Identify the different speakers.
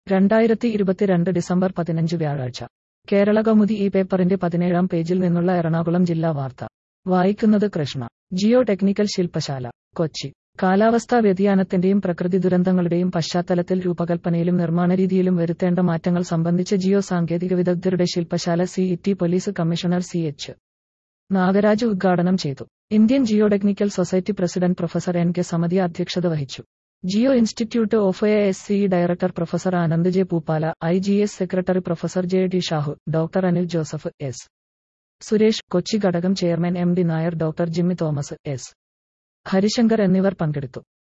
Speaker 1: രണ്ടായിരത്തി ഇരുപത്തിരണ്ട് ഡിസംബർ പതിനഞ്ച് വ്യാഴാഴ്ച കേരള കൗമുദി ഈ പേപ്പറിന്റെ പതിനേഴാം പേജിൽ നിന്നുള്ള എറണാകുളം ജില്ലാ വാർത്ത വായിക്കുന്നത് കൃഷ്ണ ജിയോ ടെക്നിക്കൽ ശില്പശാല കൊച്ചി കാലാവസ്ഥാ വ്യതിയാനത്തിന്റെയും പ്രകൃതി ദുരന്തങ്ങളുടെയും പശ്ചാത്തലത്തിൽ രൂപകൽപ്പനയിലും നിർമ്മാണരീതിയിലും വരുത്തേണ്ട മാറ്റങ്ങൾ സംബന്ധിച്ച് ജിയോ സാങ്കേതിക വിദഗ്ധരുടെ ശില്പശാല C E T police commissioner C H Nagaraj ഉദ്ഘാടനം ചെയ്തു Indian geo technical society president professor N K Samathi അധ്യക്ഷത വഹിച്ചു geo institute of A S C director professor Anand J Pooppala I G S secretary professor J D Shahu doctor Anil Joseph S Suresh Kochi ഘടകം chairman M D Nair doctor Jimmy Thomas S Harishankar എന്നിവർ പങ്കെടുത്തു